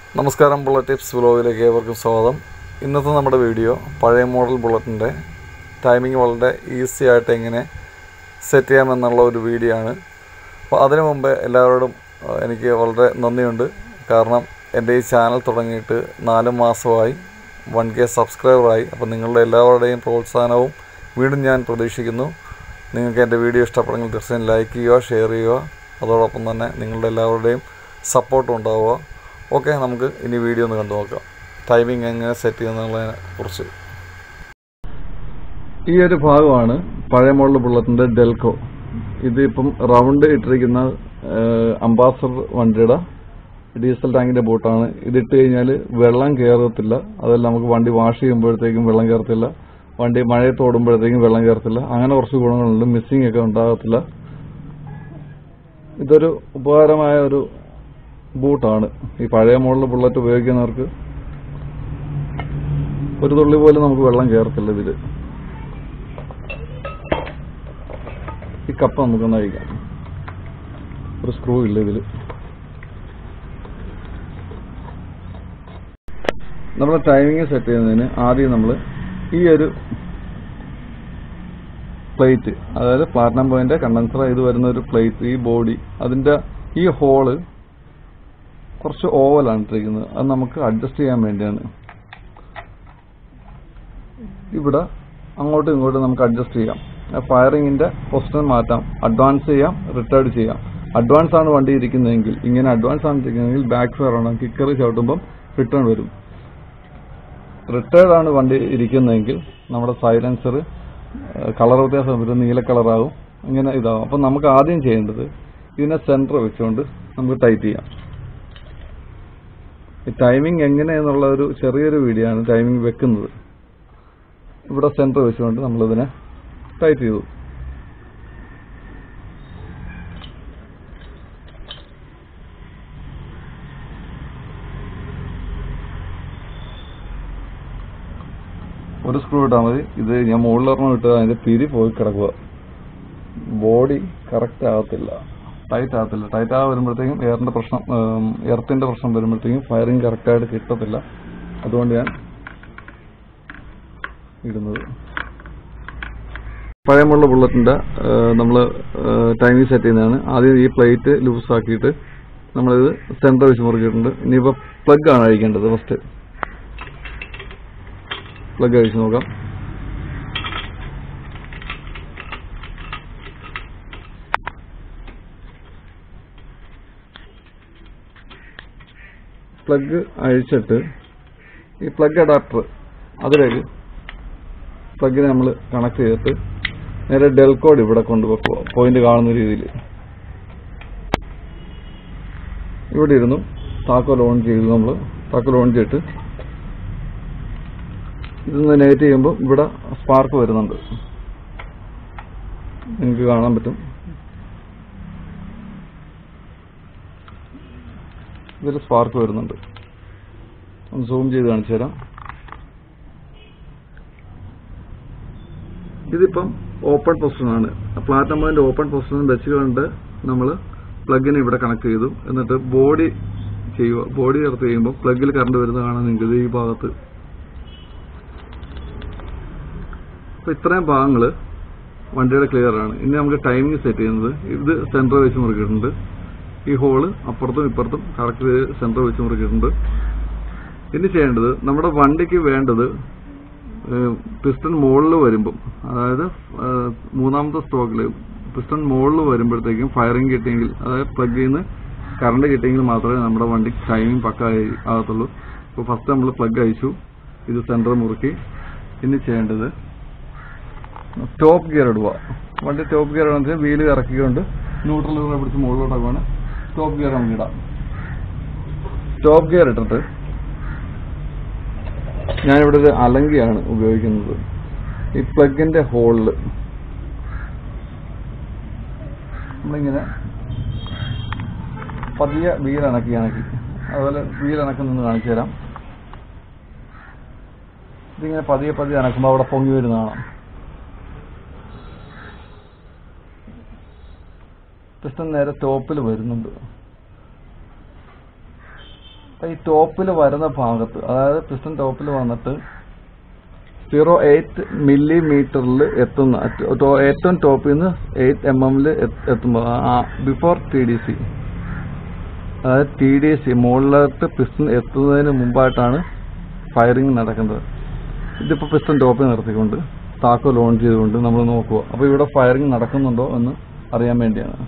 നമസ്കാരം bullet tips വ്ലോഗിലേക്ക് ഏവർക്കും സ്വാഗതം ഇന്നത്തെ നമ്മുടെ വീഡിയോ പഴയ മോഡൽ ബുള്ളറ്റിൻ്റെ ടൈമിംഗ് വളരെ ഈസി ആയിട്ട് എങ്ങനെ സെറ്റ് ചെയ്യാമെന്നുള്ള ഒരു വീഡിയോ ആണ് അപ്പോൾ അതിനു മുമ്പ് എല്ലാവരോടും ആ, എനിക്ക് വളരെ നന്ദിയുണ്ട് കാരണം എൻ്റെ ഈ ചാനൽ തുടങ്ങിയിട്ട് നാല് മാസമായി വൺ കെ സബ്സ്ക്രൈബറായി അപ്പോൾ നിങ്ങളുടെ എല്ലാവരുടെയും പ്രോത്സാഹനവും വീണ്ടും ഞാൻ പ്രതീക്ഷിക്കുന്നു നിങ്ങൾക്ക് എൻ്റെ വീഡിയോ ഇഷ്ടപ്പെടുമെങ്കിൽ തീർച്ചയായും ലൈക്ക് ചെയ്യുക ഷെയർ ചെയ്യുക അതോടൊപ്പം തന്നെ നിങ്ങളുടെ എല്ലാവരുടെയും സപ്പോർട്ടും ഉണ്ടാവുക ഓക്കെ നമുക്ക് ഇനി വീഡിയോ ഒന്ന് കണ്ടു നോക്കാം ടൈമിംഗ് എങ്ങനെ സെറ്റ് ചെയ്യുന്നതിനെ കുറിച്ച് ഈ ഒരു ഭാഗമാണ് പഴയ മോഡൽ ബുള്ളറ്റിൻ്റെ ഡെൽക്കോ ഇതിപ്പം റൗണ്ട് ഇട്ടിരിക്കുന്ന അംബാസഡർ വണ്ടിയുടെ ഡീസൽ ടാങ്കിന്റെ ബോട്ടാണ് ഇതിട്ട് കഴിഞ്ഞാൽ വെള്ളം കയറത്തില്ല അതല്ല നമുക്ക് വണ്ടി വാഷ് ചെയ്യുമ്പോഴത്തേക്കും വെള്ളം കയറത്തില്ല വണ്ടി മഴയത്ത് ഓടുമ്പോഴത്തേക്കും വെള്ളം കയറത്തില്ല അങ്ങനെ കുറച്ച് ഗുണങ്ങളുണ്ട് മിസ്സിംഗ് ഒക്കെ ഉണ്ടാകത്തില്ല ഇതൊരു ഉപകാരമായ ഒരു ബൂട്ടാണ് ഈ പഴയ മോഡൽ ബുള്ളറ്റ് ഉപയോഗിക്കുന്നവർക്ക് ഒരു തുള്ളി പോലും നമുക്ക് വെള്ളം കയറത്തില്ല ഇതില് ഈ കപ്പ നമുക്കൊന്ന് അഴിക്കാം ഒരു സ്ക്രൂ ഇല്ല ഇതില് നമ്മൾ ടൈമിംഗ് സെറ്റ് ചെയ്യുന്നതിന് ആദ്യം നമ്മൾ ഈ ഒരു പ്ലേറ്റ് അതായത് പ്ലാറ്റിനം പോയിന്റ് കണ്ടൻസർ ഇത് വരുന്ന ഒരു പ്ലേറ്റ് ഈ ബോഡി അതിന്റെ ഈ ഹോള് കുറച്ച് ഓവലാണ് ഇട്ടിരിക്കുന്നത് അത് നമുക്ക് അഡ്ജസ്റ്റ് ചെയ്യാൻ വേണ്ടിയാണ് ഇവിടെ അങ്ങോട്ടും ഇങ്ങോട്ടും നമുക്ക് അഡ്ജസ്റ്റ് ചെയ്യാം ഫയറിങ്ങിന്റെ പൊസിഷൻ മാറ്റാം അഡ്വാൻസ് ചെയ്യാം റിട്ടേർഡ് ചെയ്യാം അഡ്വാൻസ് ആണ് വണ്ടി ഇരിക്കുന്നതെങ്കിൽ ഇങ്ങനെ അഡ്വാൻസ് ആണ് ഇരിക്കുന്നതെങ്കിൽ ബാക്ക് ഫയർ ആണ് കിക്കർ ചവിട്ടുമ്പം റിട്ടേൺ വരും റിട്ടേർഡ് ആണ് വണ്ടി ഇരിക്കുന്നതെങ്കിൽ നമ്മുടെ സൈലൻസർ കളർ വ്യത്യാസം വരും നീല കളറാകും ഇങ്ങനെ ഇതാകും അപ്പം നമുക്ക് ആദ്യം ചെയ്യേണ്ടത് ഇതിനെ സെന്റർ വെച്ചുകൊണ്ട് നമുക്ക് ടൈറ്റ് ചെയ്യാം ഈ ടൈമിംഗ് എങ്ങനെയെന്നുള്ള ഒരു ചെറിയൊരു വീഡിയോ ആണ് ടൈമിംഗ് വെക്കുന്നത് ഇവിടെ സെന്റർ വെച്ചുകൊണ്ട് നമ്മളിതിനെ ടൈറ്റ് ചെയ്തു ഒരു സ്ക്രൂ ഇട്ടാൽ മതി ഇത് ഞാൻ മുകളിലൊരെണ്ണം ഇട്ട് അതിന്റെ പിരി പോയി കിടക്കുക ബോഡി കറക്റ്റ് ആകത്തില്ല ടൈറ്റ് ആകത്തില്ല ടൈറ്റ് ആകാൻ വരുമ്പോഴത്തേക്കും എയറിന്റെ പ്രശ്നം എർത്തിന്റെ പ്രശ്നം വരുമ്പോഴത്തേക്കും ഫയറിംഗ് കറക്റ്റായിട്ട് കിട്ടത്തില്ല അതുകൊണ്ട് ഞാൻ ഇടുന്നത് പഴയമുള്ള ബുള്ളറ്റിന്റെ നമ്മൾ ടൈമിംഗ് സെറ്റ് ചെയ്യുന്നതാണ് ആദ്യം ഈ പ്ലേറ്റ് ലൂസ് ആക്കിയിട്ട് നമ്മളിത് സെന്റർ വെച്ച് മുറുക്കിയിട്ടുണ്ട് ഇനിയിപ്പോൾ പ്ലഗ് ആണ് അഴിക്കേണ്ടത് ഫസ്റ്റ് പ്ലഗ് അഴിച്ച് നോക്കാം പ്ലഗ് അഴിച്ചിട്ട് ഈ പ്ലഗ് അഡാപ്റ്റർ അതിലേക്ക് പ്ലഗിനെ നമ്മൾ കണക്ട് ചെയ്തിട്ട് നേരെ ഡെൽ കോഡ് ഇവിടെ കൊണ്ടുപോകുക പോയിന്റ് കാണുന്ന രീതിയിൽ ഇവിടെ ഇരുന്നു താക്കോൽ ഓൺ ചെയ്തു നമ്മൾ താക്കോൽ ഓൺ ചെയ്തിട്ട് ഇതൊന്ന് നെഗറ്റ് ചെയ്യുമ്പോൾ ഇവിടെ സ്പാർക്ക് വരുന്നുണ്ട് നിങ്ങൾക്ക് കാണാൻ പറ്റും ഇതിൽ സ്പാർക്ക് വരുന്നുണ്ട് ഒന്ന് സൂം ചെയ്ത് കാണിച്ചു തരാം ഇതിപ്പം ഓപ്പൺ പൊസിഷനാണ് പ്ലാറ്റിനം പോയിന്റ് ഓപ്പൺ പൊസിഷൻ വെച്ചുകൊണ്ട് നമ്മൾ പ്ലഗിനെ ഇവിടെ കണക്ട് ചെയ്തു എന്നിട്ട് ബോഡി ചെയ്യുക ബോഡി ചേർത്ത് ചെയ്യുമ്പോൾ പ്ലഗിൽ കറണ്ട് വരുന്നത് കാണാൻ നിങ്ങൾക്ക് ഈ ഭാഗത്ത് അപ്പൊ ഇത്രയും ഭാഗങ്ങൾ വണ്ടിയുടെ ക്ലിയർ ആണ് ഇനി നമുക്ക് ടൈമിംഗ് സെറ്റ് ചെയ്യുന്നത് ഇത് സെന്റർ വെച്ച് മുറുക്കിയിട്ടുണ്ട് ഈ ഹോള് അപ്പുറത്തും ഇപ്പുറത്തും കറക്റ്റ് സെന്റർ വെച്ച് മുറുക്കിയിട്ടുണ്ട് ഇനി ചെയ്യേണ്ടത് നമ്മുടെ വണ്ടിക്ക് വേണ്ടത് പിസ്റ്റൺ മുകളിൽ വരുമ്പം അതായത് ഏഹ്, മൂന്നാമത്തെ സ്ട്രോക്കിൽ പിസ്റ്റൺ മുകളിൽ വരുമ്പോഴത്തേക്കും ഫയറിംഗ് കിട്ടിയെങ്കിൽ അതായത് പ്ലഗിൽ നിന്ന് കറണ്ട് കിട്ടിയെങ്കിൽ മാത്രമേ നമ്മുടെ വണ്ടി ടൈമിംഗ് പക്ക ആയി- ആകത്തുള്ളൂ അപ്പോൾ ഫസ്റ്റ് നമ്മൾ പ്ലഗ് അയച്ചു ഇത് സെന്റർ മുറുക്കി ഇനി ചെയ്യേണ്ടത് ടോപ്പ് ഗിയർ ഇടുക വണ്ടി ടോപ്പ് ഗിയർ ഇടുന്ന വീല് കറക്കിക്കൊണ്ട് ന്യൂട്രൽ ഇവിടെ പിടിച്ച് മുകളിലോട്ടൊക്കെ വേണം ടോപ്പ് ഗിയർ നമുക്ക് ഇടാം ടോപ്പ് ഗിയർ ഇട്ടിട്ട് ഞാനിവിടെ ഒരു അലങ്കിയാണ് ഉപയോഗിക്കുന്നത് ഈ പ്ലഗിന്റെ ഹോളിൽ നമ്മളിങ്ങനെ പതിയെ വീൽ അണക്കി അണക്കി അതുപോലെ വീൽ അണക്കുന്നത് കാണിച്ചു തരാം ഇതിങ്ങനെ പതിയെ പതിയെ അണക്കുമ്പോൾ അവിടെ പൊങ്ങി വരുന്നതാണ് പിസ്റ്റൺ നേരെ ടോപ്പിൽ വരുന്നുണ്ട് അപ്പൊ ഈ ടോപ്പിൽ വരുന്ന ഭാഗത്ത് അതായത് പിസ്റ്റൺ ടോപ്പിൽ വന്നിട്ട് സീറോ എയ്റ്റ് മില്ലിമീറ്ററിൽ എത്തുന്ന ടോ- ഏറ്റവും ടോപ്പിൽ നിന്ന് എയ്റ്റ് എം എമ്മിൽ എത്തുമ്പോൾ ബിഫോർ ടി ഡി സി അതായത് ടി ഡി സി മുകളിലോട്ട് പിസ്റ്റൺ എത്തുന്നതിന് മുമ്പായിട്ടാണ് ഫയറിംഗ് നടക്കുന്നത് ഇതിപ്പോൾ പിസ്റ്റൺ ടോപ്പിൽ നിർത്തിക്കൊണ്ട് താക്കോൽ ഓൺ ചെയ്തുകൊണ്ട് നമ്മൾ നോക്കുക അപ്പോൾ ഇവിടെ ഫയറിംഗ് നടക്കുന്നുണ്ടോ എന്ന് അറിയാൻ വേണ്ടിയാണ്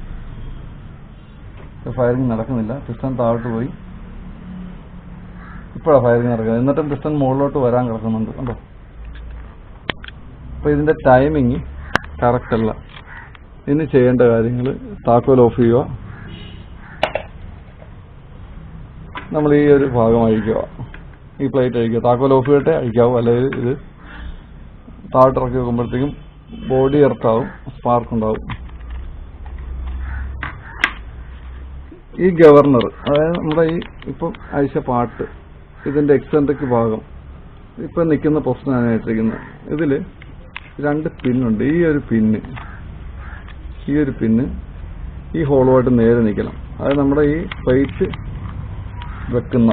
ഫയറിംഗ് നടക്കുന്നില്ല പിസ്റ്റൺ താഴോട്ട് പോയി ഇപ്പോഴാണ് ഫയറിംഗ് നടക്കുന്നത് എന്നിട്ടും പിസ്റ്റൺ മുകളിലോട്ട് വരാൻ കിടക്കുന്നുണ്ട് കണ്ടോ അപ്പോൾ ഇതിന്റെ ടൈമിങ് കറക്റ്റ് അല്ല ഇനി ചെയ്യേണ്ട കാര്യങ്ങൾ താക്കോൽ ഓഫ് ചെയ്യുക നമ്മൾ ഈ ഒരു ഭാഗം അഴിക്കുക ഈ പ്ലേറ്റ് അഴിക്കുക താക്കോൽ ഓഫ് ചെയ്തിട്ടേ അഴിക്കാവൂ അല്ലെങ്കിൽ ഇത് താഴോട്ട് ഇറക്കി വെക്കുമ്പോഴത്തേക്കും ബോഡി എർത്താവും സ്പാർക്ക് ഉണ്ടാവും ഈ ഗവർണർ അതായത് നമ്മുടെ ഈ ഇപ്പം അഴിച്ച പാട്ട് ഇതിന്റെ എക്സെൻട്രിക് ഭാഗം ഇപ്പൊ നിൽക്കുന്ന പൊസിഷനാണ് വെച്ചിരിക്കുന്നത് ഇതില് രണ്ട് പിന്നുണ്ട് ഈ ഒരു പിന്ന് ഈ ഒരു പിന്ന് ഈ ഹോളുമായിട്ട് നേരെ നിൽക്കണം അതായത് നമ്മുടെ ഈ പ്ലേറ്റ് വെക്കുന്ന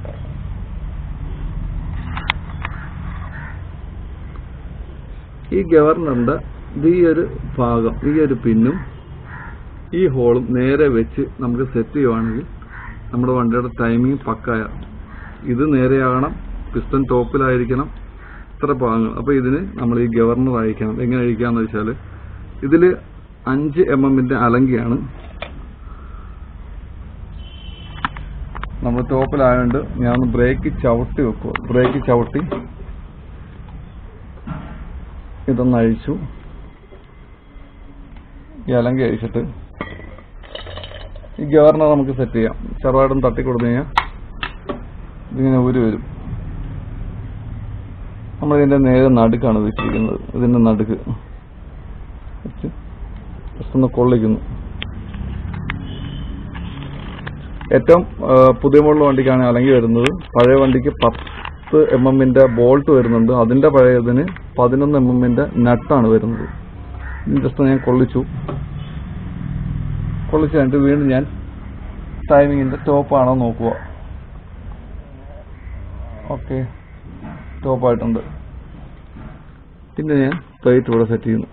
ഈ ഗവർണറിന്റെ ഇത് ഈ ഒരു ഭാഗം ഈ ഒരു പിന്നും ഈ ഹോളും നേരെ വെച്ച് നമുക്ക് സെറ്റ് ചെയ്യുവാണെങ്കിൽ നമ്മുടെ വണ്ടിയുടെ ടൈമിംഗ് പക്കായ ഇത് നേരെയാകണം പിസ്റ്റൺ ടോപ്പിലായിരിക്കണം ഇത്ര ഭാഗങ്ങൾ അപ്പൊ ഇതിന് നമ്മൾ ഈ ഗവർണർ അയക്കണം എങ്ങനെ അഴിക്കാന്ന് വെച്ചാൽ ഇതില് അഞ്ച് എം എമ്മിന്റെ അലങ്കിയാണ് നമ്മൾ ടോപ്പിലായതുകൊണ്ട് ഞാൻ ബ്രേക്ക് ചവിട്ടി വെക്കുക ബ്രേക്ക് ചവിട്ടി ഇതൊന്ന് അഴിച്ചു ഈ അലങ്കി അഴിച്ചിട്ട് ഈ ഗവർണർ നമുക്ക് സെറ്റ് ചെയ്യാം ചെറുതായിട്ടും തട്ടി കൊടുത്തു കഴിഞ്ഞാൽ ഇതിങ്ങനെ ഊരി വരും നമ്മൾ ഇതിന്റെ നേരെ നടുക്കാണ് വെച്ചിരിക്കുന്നത് ഇതിന്റെ നടുക്ക് വെച്ച് ജസ്റ്റ് ഒന്ന് കൊള്ളിക്കുന്നു ഏറ്റവും ആ, പുതിയ മോഡൽ വണ്ടിക്കാണ് അലങ്കി വരുന്നത് പഴയ വണ്ടിക്ക് പത്ത് എം എമ്മിന്റെ ബോൾട്ട് വരുന്നുണ്ട് അതിന്റെ പഴയതിന് പതിനൊന്ന് എം എമ്മിന്റെ നട്ടാണ് വരുന്നത് ജസ്റ്റ് ഞാൻ കൊള്ളിച്ചു കൊള്ളിച്ച് കഴിഞ്ഞിട്ട് വീണ്ടും ഞാൻ ടൈമിങ്ങിന്റെ ടോപ്പാണോ നോക്കുക ഓക്കെ ടോപ്പായിട്ടുണ്ട് പിന്നെ ഞാൻ പ്ലേറ്റ് ഇവിടെ സെറ്റ് ചെയ്യുന്നു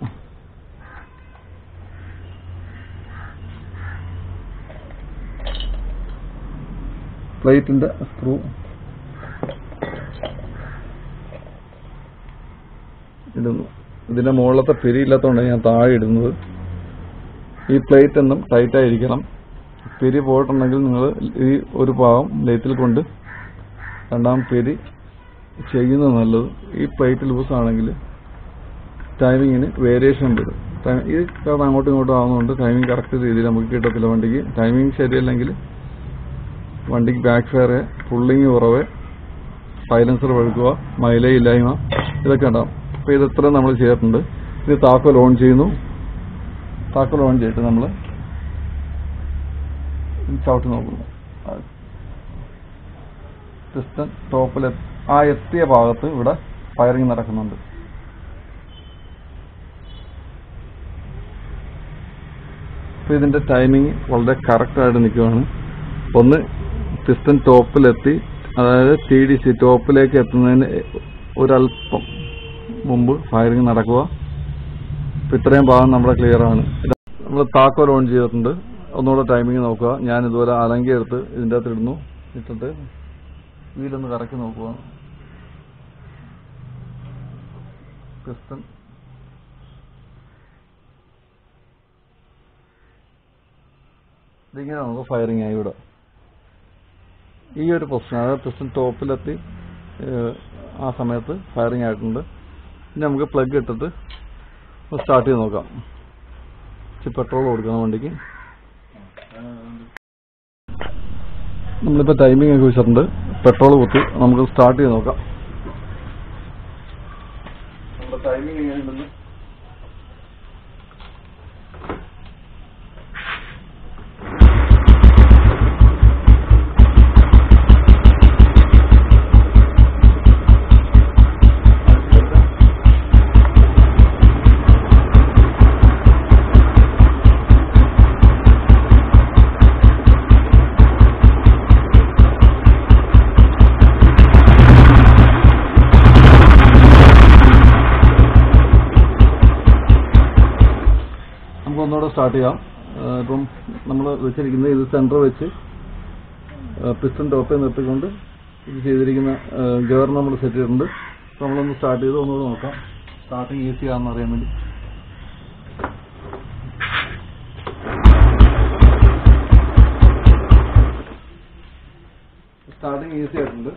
പ്ലേറ്റിന്റെ സ്ക്രൂ ഇടുന്നു ഇതിന്റെ മുകളിലത്തെ പിരിയില്ലാത്തതുകൊണ്ട് ഞാൻ താഴെ ഇടുന്നത് ഈ പ്ലേറ്റ് എന്നും ടൈറ്റ് ആയിരിക്കണം പിരി പോയിട്ടുണ്ടെങ്കിൽ നിങ്ങൾ ഈ ഒരു ഭാഗം ലേറ്റിൽ കൊണ്ട് രണ്ടാം പിരി ചെയ്യുന്നത് നല്ലത് ഈ പ്ലേറ്റ് ലൂസ് ആണെങ്കിൽ ടൈമിങ്ങിന് വേരിയേഷൻ വരും ടൈ- ഈ കാരണം അങ്ങോട്ടും ഇങ്ങോട്ടും ആവുന്നതുകൊണ്ട് ടൈമിംഗ് കറക്റ്റ് രീതിയിൽ നമുക്ക് കിട്ടത്തില്ല വണ്ടിക്ക് ടൈമിംഗ് ശരിയല്ലെങ്കിൽ വണ്ടിക്ക് ബാക്ക് ഫയർ പുള്ളിങ് കുറവ് സൈലൻസർ വഴുക്കുക മൈലേജ് ഇല്ലായ്മ ഇതൊക്കെ ഉണ്ടാവും അപ്പോൾ ഇത് ഇത്രയും നമ്മൾ ചെയ്തിട്ടുണ്ട് ഇത് താക്കോൽ ഓൺ ചെയ്യുന്നു താക്കോൽ ഓൺ ചെയ്തിട്ട് നമ്മൾ ചവിട്ടി നോക്കുന്നു പിസ്റ്റൺ ടോപ്പിൽ ആ എത്തിയ ഭാഗത്ത് ഇവിടെ ഫയറിംഗ് നടക്കുന്നുണ്ട് അപ്പോൾ ഇതിന്റെ ടൈമിംഗ് വളരെ കറക്റ്റ് ആയിട്ട് നിൽക്കുകയാണ് ഒന്ന് പിസ്റ്റൺ ടോപ്പിലെത്തി അതായത് ടി ഡി സി ടോപ്പിലേക്ക് എത്തുന്നതിന് ഒരല്പം മുമ്പ് ഫയറിംഗ് നടക്കുക ഇപ്പൊ ഇത്രയും ഭാഗം നമ്മുടെ ക്ലിയർ ആണ് നമ്മൾ താക്കോൽ ഓൺ ചെയ്തിട്ടുണ്ട് ഒന്നുകൂടെ ടൈമിംഗ് നോക്കുക ഞാൻ ഇതുപോലെ അലങ്കി എടുത്ത് ഇതിൻ്റെ അകത്ത് ഇടുന്നു ഇട്ടിട്ട് വീലൊന്ന് കറക്കി നോക്കുക പിസ്റ്റൺ ഇതിങ്ങനെ നമുക്ക് ഫയറിംഗ് ആയി ഇവിടെ ഈ ഒരു പൊസിഷൻ അതായത് പിസ്റ്റൺ ടോപ്പിലെത്തി ഏഹ്, ആ സമയത്ത് ഫയറിംഗ് ആയിട്ടുണ്ട് ഇനി നമുക്ക് പ്ലഗ് ഇട്ടിട്ട് സ്റ്റാർട്ട് ചെയ്ത് നോക്കാം ഇച്ചിരി പെട്രോൾ കൊടുക്കണം വണ്ടിക്ക് നമ്മളിപ്പോൾ ടൈമിംഗ് ഒക്കെ വെച്ചിട്ടുണ്ട് പെട്രോൾ കുത്തി നമുക്ക് സ്റ്റാർട്ട് ചെയ്ത് നോക്കാം നമ്മുടെ ടൈമിംഗ് എങ്ങനെയുണ്ടെന്ന് സ്റ്റാർട്ട് ചെയ്യാം ആ, ഇപ്പം നമ്മൾ വെച്ചിരിക്കുന്നത് ഇത് സെൻറ്റർ വെച്ച് പിസ്റ്റൺ ടോപ്പിൽ നിർത്തിക്കൊണ്ട് ഇത് ചെയ്തിരിക്കുന്ന ഗവർ നമ്മൾ സെറ്റ് ചെയ്തിട്ടുണ്ട് അപ്പോൾ നമ്മളൊന്ന് സ്റ്റാർട്ട് ചെയ്ത് ഒന്നുകൂടെ നോക്കാം സ്റ്റാർട്ടിങ് ഈസി ആണെന്ന് അറിയാൻ വേണ്ടി സ്റ്റാർട്ടിങ് ഈസി ആയിട്ടുണ്ട്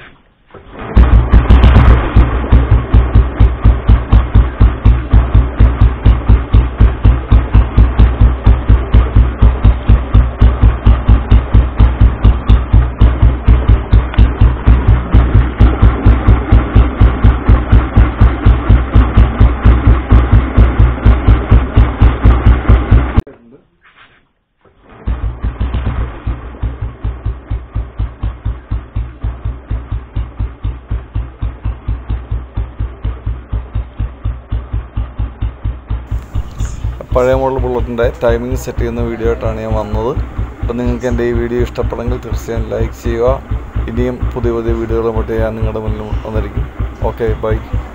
പഴയ മോഡൽ ബുള്ളറ്റിൻ്റെ ടൈമിംഗ് സെറ്റ് ചെയ്യുന്ന വീഡിയോ ആയിട്ടാണ് ഞാൻ വന്നത് അപ്പം നിങ്ങൾക്ക് എൻ്റെ ഈ വീഡിയോ ഇഷ്ടപ്പെടുമെങ്കിൽ തീർച്ചയായും ലൈക്ക് ചെയ്യുക ഇനിയും പുതിയ പുതിയ വീഡിയോകളുമായിട്ട് ഞാൻ നിങ്ങളുടെ മുന്നിൽ വന്നിരിക്കും ഓക്കെ ബൈ